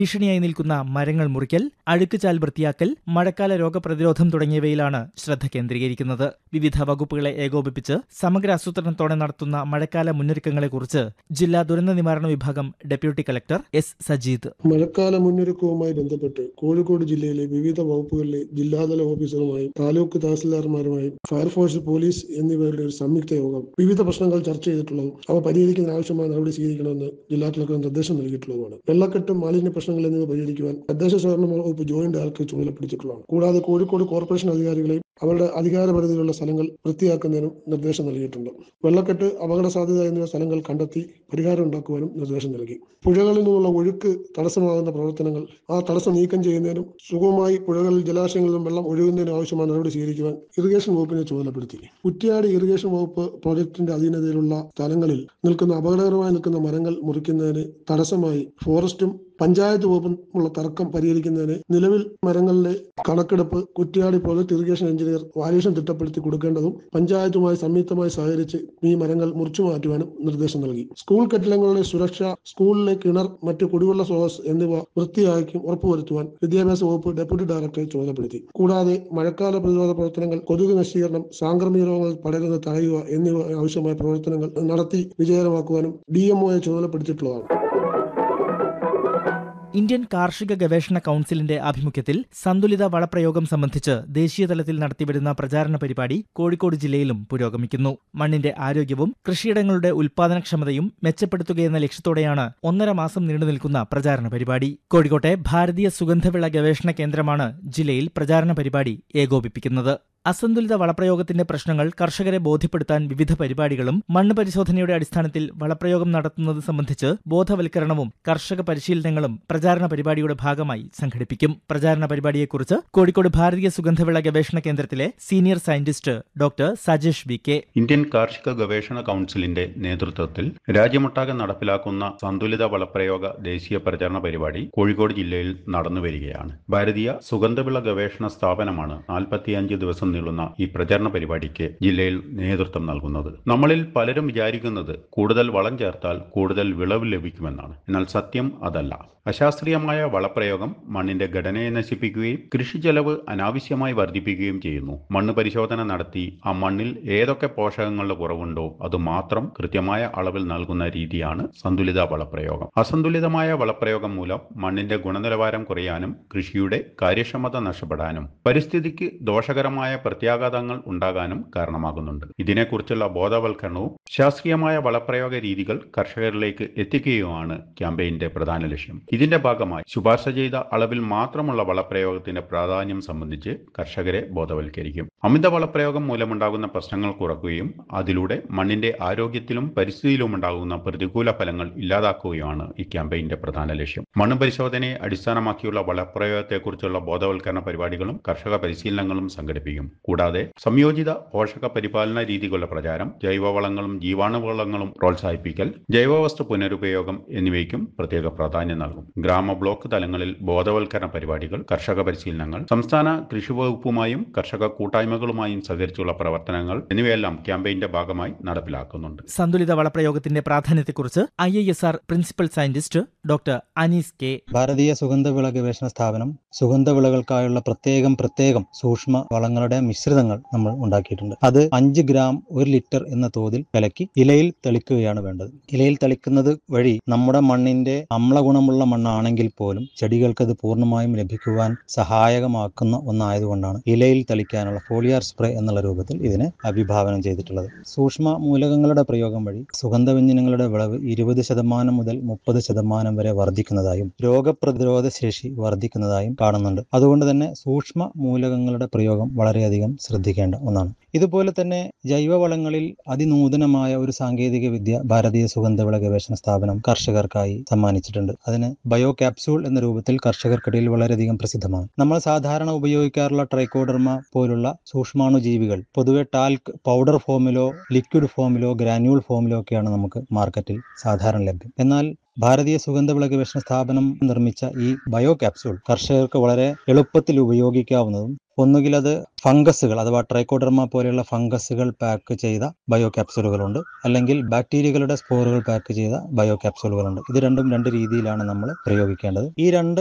ഭീഷണിയായി നിൽക്കുന്ന മരങ്ങൾ മുറിക്കൽ അഴുക്കുചാൽ വൃത്തിയാക്കൽ മഴക്കാല രോഗപ്രതിരോധം തുടങ്ങിയവയിലാണ് ശ്രദ്ധ കേന്ദ്രീകരിക്കുന്നത് വിവിധ വകുപ്പുകളെ ഏകോപിപ്പിച്ച് സമഗ്ര ആസൂത്രണത്തോടെ നടത്തുന്ന മഴക്കാല മുന്നൊരുക്കങ്ങളെക്കുറിച്ച് ജില്ലാ ദുരന്ത നിവാരണ വിഭാഗം ഡെപ്യൂട്ടി കലക്ടർ എസ് സജീദ് മഴക്കാല മുന്നൊരുക്കവുമായി ബന്ധപ്പെട്ട് കോഴിക്കോട് ജില്ലയിലെ വിവിധ വകുപ്പുകളിലെ ജില്ലാതല ഓഫീസറുമായും താലൂക്ക് തഹസിൽദാർമാരുമായും ഫയർഫോഴ്സ് പോലീസ് എന്നിവരുടെ ഒരു സംയുക്ത യോഗം വിവിധ പ്രശ്നങ്ങൾ ചർച്ച ചെയ്തിട്ടുള്ളതും അവ പരിഹരിക്കുന്നതിന് ആവശ്യമായ നടപടി സ്വീകരിക്കണമെന്ന് ജില്ലാ കളക്ടർ നിർദ്ദേശം നൽകിയിട്ടുള്ളതുമാണ് വെള്ളക്കെട്ടും മാലിന്യ പ്രശ്നങ്ങൾ എന്നിവ പരിഹരിക്കുവാൻ തദ്ദേശ സ്വയംഭരണ വകുപ്പ് ജോയിന്റ് ഡയറക്ടർ ചുമതലപ്പെടുത്തിയിട്ടുള്ളതാണ് കൂടാതെ കോഴിക്കോട് കോർപ്പറേഷൻ അധികാരികളെയും അവരുടെ അധികാര പരിധിയിലുള്ള സ്ഥലങ്ങൾ വൃത്തിയാക്കുന്നതിനും നിർദ്ദേശം നൽകിയിട്ടുണ്ട് വെള്ളക്കെട്ട് അപകട സാധ്യത എന്നിവ സ്ഥലങ്ങൾ കണ്ടെത്തി പരിഹാരം ഉണ്ടാക്കുവാനും നിർദ്ദേശം നൽകി പുഴകളിൽ നിന്നുള്ള ഒഴുക്ക് തടസ്സമാകുന്ന പ്രവർത്തനങ്ങൾ ആ തടസ്സം നീക്കം ചെയ്യുന്നതിനും സുഗമമായി പുഴകളിൽ ജലാശയങ്ങളിൽ നിന്നും വെള്ളം ഒഴുകുന്നതിനും ആവശ്യമായ നടപടി സ്വീകരിക്കുവാൻ ഇറിഗേഷൻ വകുപ്പിനെ ചുമതലപ്പെടുത്തി കുറ്റ്യാടി ഇറിഗേഷൻ വകുപ്പ് പ്രോജക്ടിന്റെ അധീനതയിലുള്ള സ്ഥലങ്ങളിൽ നിൽക്കുന്ന അപകടകരമായി നിൽക്കുന്ന മരങ്ങൾ മുറിക്കുന്നതിന് തടസ്സമായി ഫോറസ്റ്റും പഞ്ചായത്ത് വകുപ്പുമുള്ള തർക്കം പരിഹരിക്കുന്നതിന് നിലവിൽ മരങ്ങളിലെ കണക്കെടുപ്പ് Kuttiady project irrigation engineer valuation തിട്ടപ്പെടുത്തി കൊടുക്കേണ്ടതും പഞ്ചായത്തുമായി സംയുക്തമായി സഹകരിച്ച് ഈ മരങ്ങൾ മുറിച്ചു മാറ്റുവാനും നിർദ്ദേശം നൽകി സ്കൂൾ കെട്ടിടങ്ങളുടെ സുരക്ഷ സ്കൂളിലെ കിണർ മറ്റ് കുടിവെള്ള സ്രോതസ് എന്നിവ വൃത്തിയാക്കി ഉറപ്പുവരുത്തുവാൻ വിദ്യാഭ്യാസ വകുപ്പ് ഡെപ്യൂട്ടി ഡയറക്ടറെ ചുമതലപ്പെടുത്തി കൂടാതെ മഴക്കാല പ്രതിരോധ പ്രവർത്തനങ്ങൾ കൊതുക് നശീകരണം സാംക്രമിക രോഗങ്ങൾ പടരുന്നത് തടയുക എന്നിവ ആവശ്യമായ പ്രവർത്തനങ്ങൾ നടത്തി വിജയകരമാക്കുവാനും ഡി എംഒയെ ചുമതലപ്പെടുത്തിയിട്ടുള്ളതാണ് ഇന്ത്യൻ കാർഷിക ഗവേഷണ കൗൺസിലിന്റെ ആഭിമുഖ്യത്തിൽ സന്തുലിത വളപ്രയോഗം സംബന്ധിച്ച് ദേശീയതലത്തിൽ നടത്തിവരുന്ന പ്രചാരണ പരിപാടി കോഴിക്കോട് ജില്ലയിലും പുരോഗമിക്കുന്നു മണ്ണിന്റെ ആരോഗ്യവും കൃഷിയിടങ്ങളുടെ ഉൽപാദനക്ഷമതയും മെച്ചപ്പെടുത്തുകയെന്ന ലക്ഷ്യത്തോടെയാണ് ഒന്നര മാസം നീണ്ടുനിൽക്കുന്ന പ്രചാരണ പരിപാടി കോഴിക്കോട്ടെ ഭാരതീയ സുഗന്ധവിള ഗവേഷണ കേന്ദ്രമാണ് ജില്ലയിൽ പ്രചാരണ പരിപാടി ഏകോപിപ്പിക്കുന്നത് അസന്തുലിത വളപ്രയോഗത്തിന്റെ പ്രശ്നങ്ങൾ കർഷകരെ ബോധ്യപ്പെടുത്താൻ വിവിധ പരിപാടികളും മണ്ണ് പരിശോധനയുടെ അടിസ്ഥാനത്തിൽ വളപ്രയോഗം നടത്തുന്നത് സംബന്ധിച്ച് ബോധവൽക്കരണവും കർഷക പരിശീലനങ്ങളും പ്രചാരണ പരിപാടിയുടെ ഭാഗമായി സംഘടിപ്പിക്കും പ്രചാരണ പരിപാടിയെക്കുറിച്ച് കോഴിക്കോട് ഭാരതീയ സുഗന്ധവിള ഗവേഷണ കേന്ദ്രത്തിലെ senior scientist doctor Sajesh V K Indian കാർഷിക ഗവേഷണ കൗൺസിലിന്റെ നേതൃത്വത്തിൽ രാജ്യമൊട്ടാകെ നടപ്പിലാക്കുന്ന സന്തുലിത വളപ്രയോഗ ദേശീയ പ്രചാരണ പരിപാടി കോഴിക്കോട് ജില്ലയിൽ നടന്നുവരികയാണ് ഭാരതീയ സുഗന്ധവിള ഗവേഷണ സ്ഥാപനമാണ് നാൽപ്പത്തിയഞ്ച് ദിവസം നീളുന്ന ഈ പ്രചാരണ പരിപാടിക്ക് ജില്ലയിൽ നേതൃത്വം നൽകുന്നത് നമ്മളിൽ പലരും വിചാരിക്കുന്നത് കൂടുതൽ വളം ചേർത്താൽ കൂടുതൽ വിളവ് ലഭിക്കുമെന്നാണ് എന്നാൽ സത്യം അതല്ല അശാസ്ത്രീയമായ വളപ്രയോഗം മണ്ണിന്റെ ഘടനയെ നശിപ്പിക്കുകയും കൃഷി ചെലവ് അനാവശ്യമായി വർദ്ധിപ്പിക്കുകയും ചെയ്യുന്നു മണ്ണ് പരിശോധന നടത്തി ആ മണ്ണിൽ ഏതൊക്കെ പോഷകങ്ങളുടെ കുറവുണ്ടോ അത് മാത്രം കൃത്യമായ അളവിൽ നൽകുന്ന രീതിയാണ് സന്തുലിത വളപ്രയോഗം അസന്തുലിതമായ വളപ്രയോഗം മൂലം മണ്ണിന്റെ ഗുണനിലവാരം കുറയാനും കൃഷിയുടെ കാര്യക്ഷമത നഷ്ടപ്പെടാനും പരിസ്ഥിതിക്ക് ദോഷകരമായ പ്രത്യാഘാതങ്ങൾ ഉണ്ടാകാനും കാരണമാകുന്നുണ്ട് ഇതിനെക്കുറിച്ചുള്ള ബോധവൽക്കരണവും ശാസ്ത്രീയമായ വളപ്രയോഗ രീതികൾ കർഷകരിലേക്ക് എത്തിക്കുകയുമാണ് ക്യാമ്പയിന്റെ പ്രധാന ലക്ഷ്യം ഇതിന്റെ ഭാഗമായി ശുപാർശ ചെയ്ത അളവിൽ മാത്രമുള്ള വളപ്രയോഗത്തിന്റെ പ്രാധാന്യം സംബന്ധിച്ച് കർഷകരെ ബോധവൽക്കരിക്കും അമിത വളപ്രയോഗം മൂലമുണ്ടാകുന്ന പ്രശ്നങ്ങൾ കുറയ്ക്കുകയും അതിലൂടെ മണ്ണിന്റെ ആരോഗ്യത്തിലും പരിസ്ഥിതിയിലും ഉണ്ടാകുന്ന പ്രതികൂല ഫലങ്ങൾ ഇല്ലാതാക്കുകയുമാണ് ഈ ക്യാമ്പയിന്റെ പ്രധാന ലക്ഷ്യം മണ്ണ് പരിശോധനയെ അടിസ്ഥാനമാക്കിയുള്ള വളപ്രയോഗത്തെക്കുറിച്ചുള്ള ബോധവൽക്കരണ പരിപാടികളും കർഷക പരിശീലനങ്ങളും സംഘടിപ്പിക്കും കൂടാതെ സംയോജിത പോഷക പരിപാലന രീതികളുടെ പ്രചാരം ജൈവവളങ്ങളും ജീവാണുവളങ്ങളും പ്രോത്സാഹിപ്പിക്കൽ ജൈവവസ്തു പുനരുപയോഗം എന്നിവയ്ക്കും പ്രത്യേക പ്രാധാന്യം നൽകും ഗ്രാമ ബ്ലോക്ക് തലങ്ങളിൽ ബോധവൽക്കരണ പരിപാടികൾ കർഷക പരിശീലനങ്ങൾ സംസ്ഥാന കൃഷി വകുപ്പുമായും കർഷക കൂട്ടായ്മകളുമായും സഹകരിച്ചുള്ള പ്രവർത്തനങ്ങൾ എന്നിവയെല്ലാം ക്യാമ്പയിന്റെ ഭാഗമായി നടപ്പിലാക്കുന്നുണ്ട് സന്തുലിത വളപ്രയോഗത്തിന്റെ പ്രാധാന്യത്തെക്കുറിച്ച് I I S R principal scientist doctor Anees K ഭാരതീയ സുഗന്ധവിള ഗവേഷണ സ്ഥാപനം സുഗന്ധവിളകൾക്കായുള്ള പ്രത്യേകം പ്രത്യേകം സൂക്ഷ്മ വളങ്ങളുടെ മിശ്രിതങ്ങൾ നമ്മൾ ഉണ്ടാക്കിയിട്ടുണ്ട് അത് അഞ്ച് ഗ്രാം ഒരു ലിറ്റർ എന്ന തോതിൽ കലക്കി ഇലയിൽ തെളിക്കുകയാണ് വേണ്ടത് ഇലയിൽ തെളിക്കുന്നത് വഴി നമ്മുടെ മണ്ണിന്റെ അമ്ലഗുണമുള്ള മണ്ണാണെങ്കിൽ പോലും ചെടികൾക്ക് അത് പൂർണ്ണമായും ലഭിക്കുവാൻ സഹായകമാക്കുന്ന ഒന്നായതുകൊണ്ടാണ് ഇലയിൽ തളിക്കാനുള്ള ഫോളിയാർ സ്പ്രേ എന്നുള്ള രൂപത്തിൽ ഇതിനെ വിഭാവനം ചെയ്തിട്ടുള്ളത് സൂക്ഷ്മ മൂലകങ്ങളുടെ പ്രയോഗം വഴി സുഗന്ധവ്യഞ്ജനങ്ങളുടെ വിളവ് ഇരുപത് ശതമാനം മുതൽ മുപ്പത് ശതമാനം വരെ വർദ്ധിക്കുന്നതായും രോഗപ്രതിരോധ ശേഷി വർദ്ധിക്കുന്നതായും കാണുന്നുണ്ട് അതുകൊണ്ട് തന്നെ സൂക്ഷ്മ മൂലകങ്ങളുടെ പ്രയോഗം വളരെയധികം ശ്രദ്ധിക്കേണ്ട ഒന്നാണ് ഇതുപോലെ തന്നെ ജൈവവളങ്ങളിൽ അതിനൂതനമായ ഒരു സാങ്കേതിക വിദ്യ ഭാരതീയ സുഗന്ധവിള ഗവേഷണ സ്ഥാപനം കർഷകർക്കായി സമ്മാനിച്ചിട്ടുണ്ട് അതിന് ബയോ ക്യാപ്സ്യൂൾ എന്ന രൂപത്തിൽ കർഷകർക്കിടയിൽ വളരെയധികം പ്രസിദ്ധമാണ് നമ്മൾ സാധാരണ ഉപയോഗിക്കാറുള്ള ട്രൈക്കോഡർമ പോലുള്ള സൂക്ഷ്മാണുജീവികൾ പൊതുവെ ടാൽക്ക് പൗഡർ ഫോമിലോ ലിക്വിഡ് ഫോമിലോ ഗ്രാന്യൂൾ ഫോമിലോ ഒക്കെയാണ് നമുക്ക് മാർക്കറ്റിൽ സാധാരണ ലഭ്യം എന്നാൽ ഭാരതീയ സുഗന്ധവിള ഗവേഷണ സ്ഥാപനം നിർമ്മിച്ച ഈ ബയോ ക്യാപ്സ്യൂൾ കർഷകർക്ക് വളരെ എളുപ്പത്തിൽ ഉപയോഗിക്കാവുന്നതും ഒന്നുകിൽ അത് ഫംഗസുകൾ അഥവാ ട്രൈക്കോഡർമ പോലെയുള്ള ഫംഗസുകൾ പാക്ക് ചെയ്ത ബയോ ക്യാപ്സ്യൂളുകളുണ്ട് അല്ലെങ്കിൽ ബാക്ടീരിയകളുടെ സ്പോറുകൾ പാക്ക് ചെയ്ത ബയോ ക്യാപ്സ്യൂളുകളുണ്ട് ഇത് രണ്ടും രണ്ട് രീതിയിലാണ് നമ്മൾ പ്രയോഗിക്കേണ്ടത് ഈ രണ്ട്